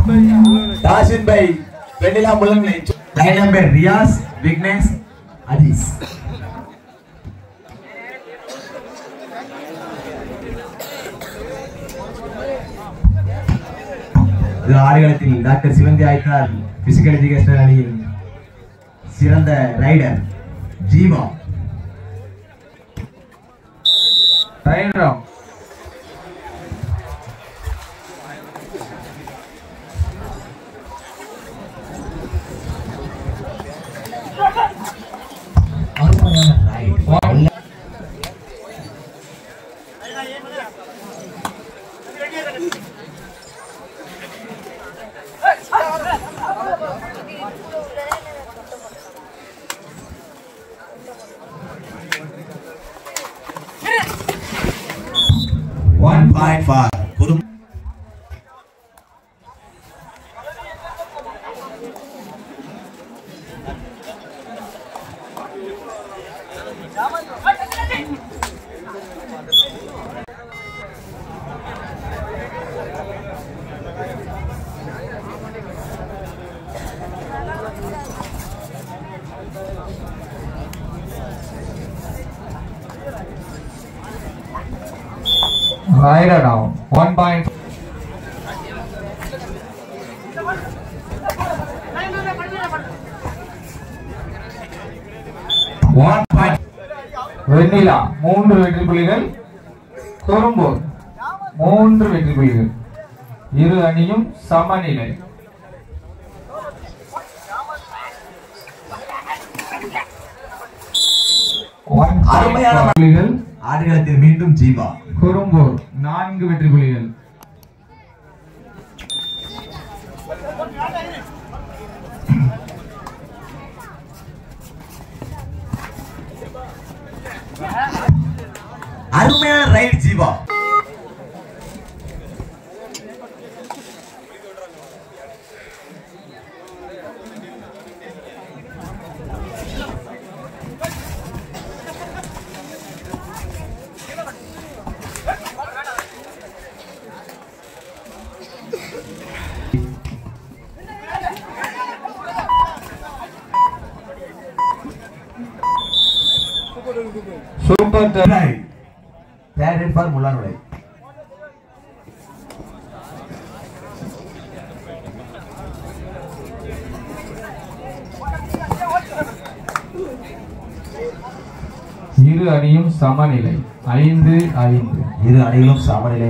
தாசின் பை வெண்ணிலா முள்ளங்களை line number Riyaz Vignesh Aziz இது ஆடுகளத்தில் டாக்டர் சிவந்தி ஆய்த்தார் பிசிக்கல் எஜுகேஷன் அணியில் சிறந்த ரைடர் ஜீவா டைம் ரவுண்ட் அருமையான ரைட் ஒன் பாயிண்ட் ஃபார் குறும் Rider down. One point. One point Vennila மூன்று வெற்றி புள்ளிகள் குறும்பூர் மூன்று வெற்றி புள்ளிகள் இரு அணியும் சமநிலை One point அருமையான for புள்ளிகள் ஆடுகளத்தில் மீண்டும் ஜீவா குறும்பூர் நான்கு வெற்றி புள்ளிகள் அருமையான raid Jeeva super ten third for முல்லானுடை இரு அணியும் சமநிலை ஐந்து ஐந்து இரு அணிகளும் சமநிலை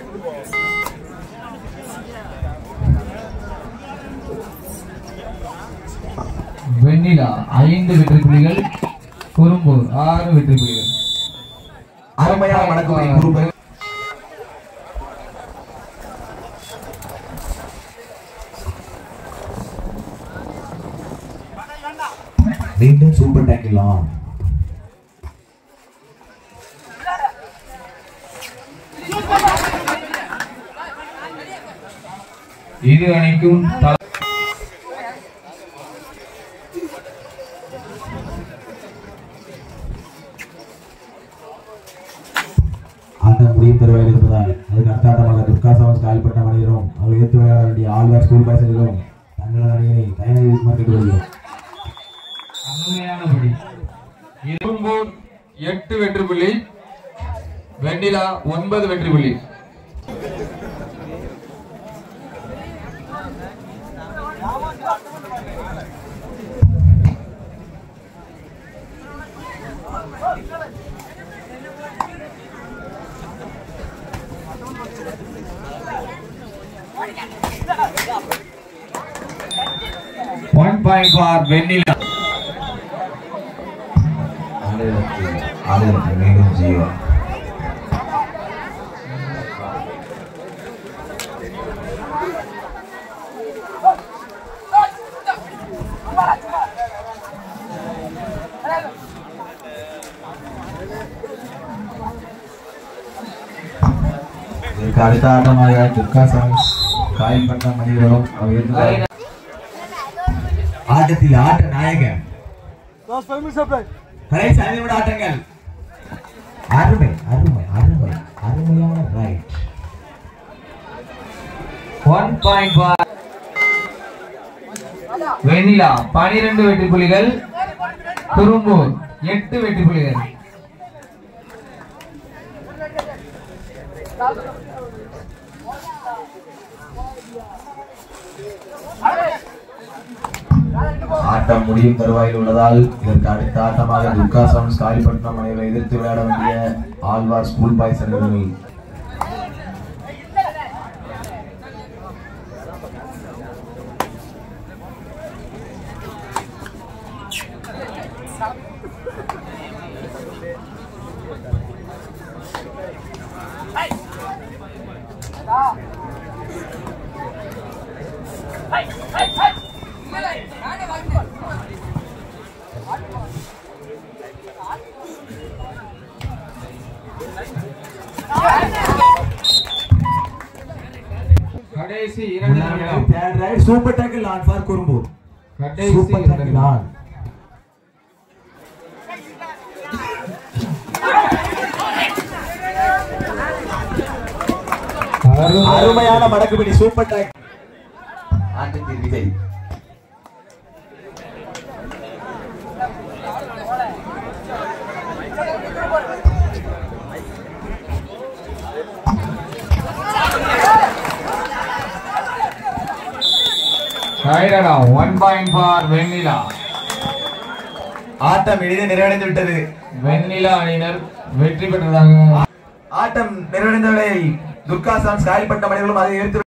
வெண்ணிலா ஐந்து வெற்றி புள்ளிகள் குறும்பூர் ஆறு வெற்றி புள்ளிகள் அருமையான வணக்கம் குரூப் மீண்டும் சூப்பர் டேக்கிலாம் இரு அணிக்கும் தல- ஆட்டம் முடியும் தருவாயில் இருப்பதால் அதுக்கு அர்த்தாட்டமாக துர்கா சவன்ஸ் காயல்பட்ட மனிதரும் அவர்கள் எதிர்த்து விளையாட வேண்டிய ஆழ்வார் ஸ்கூல் பாய்சர்களும் தங்களது அணியினை தயாரிக்குமாறு கேட்டுக்கொள்கிறோம் அருமையானபடி குறும்பூர் எட்டு வெற்றி புள்ளி வெண்ணிலா ஒன்பது வெற்றி புள்ளி ஒன் பாயிண்ட் ஃபார் வெண்ணிலா ஆடுகளத்தில் ஆடுகளத்தில் மீண்டும் ஜீவா இதற்கு அடுத்த ஆட்டமாக துர்கா சவன்ஸ் காயல்பட்ட மனிதர்களும் அவர் எதிர்த்து ஆட்டத்தில் ஆட்ட நாயகன் கடைசி ஐந்து நிமிட ஆட்டங்கள் அருமை அருமை அருமை அருமையான raid one point for Vennila பனிரெண்டு வெற்றி புலிகள் குறும்பூர் எட்டு வெற்றி புலிகள் ஆட்டம் முடியும் தருவாயில் உள்ளதால் இதற்கு அடுத்த ஆட்டமாக துர்கா சவுண்ட்ஸ் காலிப்பட்டினம் அணிகளை எதிர்த்து விளையாட வேண்டிய ஆழ்வார் ஸ்கூல் பாய்ஸ் அணிகள் கடைசி இரண்டு நிமிடம் third raid super tackle on for Kurumbur கடைசி சூப்பர் இரண்டு டேக்கிள் நிமிடம் ஆன் அருமையான மடக்குபிடி சூப்பர் டேக் ஆட்டத்தின் விஜய் கைரடா ஒன் பாயிண்ட் ஃபார் வெண்ணிலா ஆட்டம் எளிதில் நிறைவடைந்து விட்டது வெண்ணிலா அணியினர் வெற்றி பெற்றதாக ஆட்டம் நிறைவடைந்த வேளையில் துர்கா சான்ஸ் காயல்பட்ட மனிதர்களும் அதை எதிர்த்து